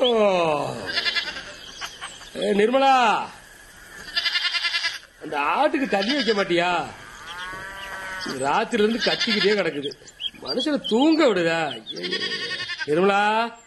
ஓ. ஏ, நிர்மலா அந்த ஆட்டுக்கு தண்ணி வைக்க மாட்டியா ராத்திரில இருந்து கத்திக்கிட்டே கிடக்குது மனுஷனை தூங்க விடுதா ஐயையோ. நிர்மலா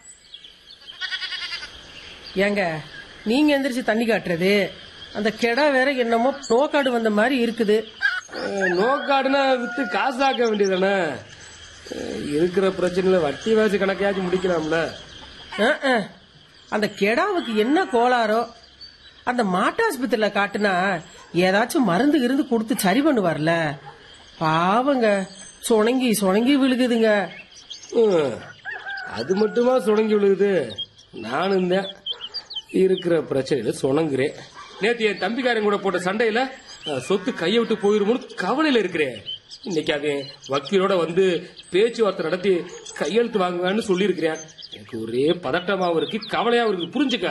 ஏங்க நீங்க எந்திரிச்சு தண்ணி காட்டுறது அந்த கெடா வேற என்னமோ நோக்காடு வந்த மாதிரி இருக்குது அஹ், நோக்காடுனா வித்து காசு ஆக்க வேண்டியதானே இருக்கிற பிரச்சனையில வட்டி வாசி கணக்கையாச்சும் முடிக்கலாம்ல அஹ், அஹ். அந்த கெடாவுக்கு என்ன கோளாரோ அந்த மாட்டாஸ்பத்திரியில காட்டுனா ஏதாச்சும் மருந்து இருந்து கொடுத்து சரி பண்ணுவார்ல பாவங்க சுணங்கி சுணங்கி விழுகுதுங்க ஹம், அது மட்டுமா சுணங்கி விழுகுது நானும் தான் இருக்கிற பிரச்சனையில சுணங்குறேன் நேத்து என் தம்பிக்காரன் கூட போட்ட சண்டையில அஹ், சொத்து கையை விட்டு போயிருமோன்னு கவலையில இருக்கிறேன் இன்னைக்கு அவன் வக்கீலோட வந்து பேச்சுவார்த்தை நடத்தி கையெழுத்து வாங்குவான்னு சொல்லியிருக்கிறேன் எனக்கு ஒரே பதட்டமாவும் இருக்கு கவலையாவும் இருக்கு புரிஞ்சுக்க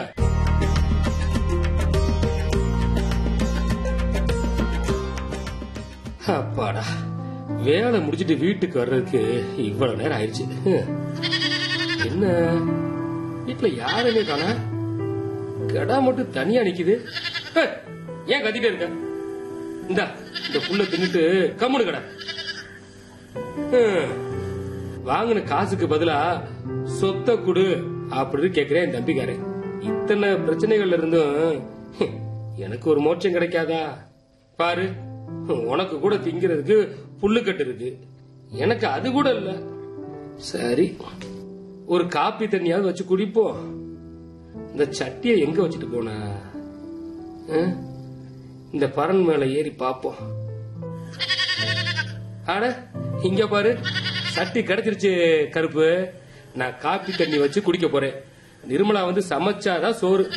அப்பாடா வேலை முடிச்சிட்டு வீட்டுக்கு வர்றதுக்கு இவ்வளவு நேரம் ஆயிடுச்சு ஹம். என்ன வீட்டுல யாருமே காண கடா மட்டும் தனியா நிக்குது ஹே, ஏன் கத்திட்டே இருக்க இந்த இந்த புல்ல தின்னுட்டு கம்முனு கடை ஹம். வாங்கின காசுக்கு பதிலா சொத்தை குடு அப்படின்னு கேக்குறேன் என் தம்பிக்காரன் இத்தனை பிரச்சனைகள்ல இருந்தும் ஹம், எனக்கு ஒரு மோட்சம் கிடைக்காதா பாரு உனக்கு கூட திங்கிறதுக்கு புல்லுக்கட்டு இருக்கு எனக்கு அது கூட இல்ல சரி ஒரு காப்பி தண்ணியாவது வச்சு குடிப்போம் இந்த சட்டியை எங்க வச்சுட்டு போன ஆ? இந்த பரன் மேல ஏறி பாப்போம் அட இங்க பாரு சட்டி கிடைச்சிருச்சு கருப்பு நான் காப்பி தண்ணி வச்சு குடிக்க போறேன் நிர்மலா வந்து சமைச்சாதான் சோறு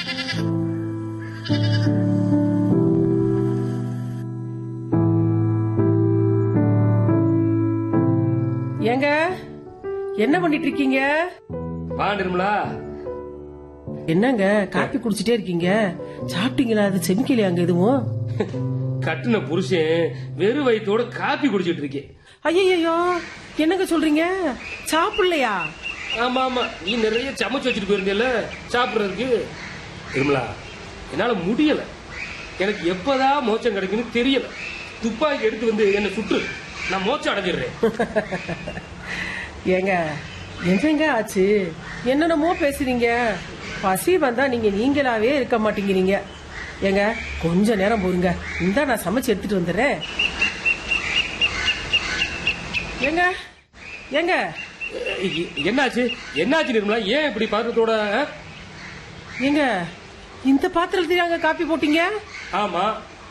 ஏங்க என்ன பண்ணிட்டு இருக்கீங்க வா நிர்மலா என்னங்க காப்பி குடிச்சிட்டே இருக்கீங்க சாப்பிட்டீங்களா அது செமிக்கலையாங்க எதுவும் கட்டுன புருஷன் வெறும் வயித்தோட காப்பி குடிச்சிட்டு இருக்கேன் ஐயோ என்னங்க சொல்றீங்க சாப்பிடலையா ஆமா ஆமா நீ நிறைய சமைச்சு வச்சுட்டு போயிருந்தல சாப்பிடுறதுக்கு நிர்மலா என்னால முடியல எனக்கு எப்பதான் மோச்சம் கிடைக்கும்னு தெரியல துப்பாக்கி எடுத்து வந்து என்ன சுற்று நான் மோச்சம் அடைஞ்சிடுறேன் ஏங்க என்னங்க ஆச்சு என்னென்னமோ பேசுறீங்க பசி வந்தா நீங்க நீங்களாவே இருக்க மாட்டேங்கிறீங்க ஏங்க கொஞ்ச நேரம் பொறுங்க இந்தா நான் சமைச்சு எடுத்துட்டு வந்துடுறேன் ஏங்க ஏங்க எ- என்னாச்சு என்னாச்சு நிர்மலா ஏன் இப்படி பாத்திரத்தோட ஆ? ஏங்க இந்த பாத்திரத்துல அங்க காப்பி போட்டீங்க ஆமா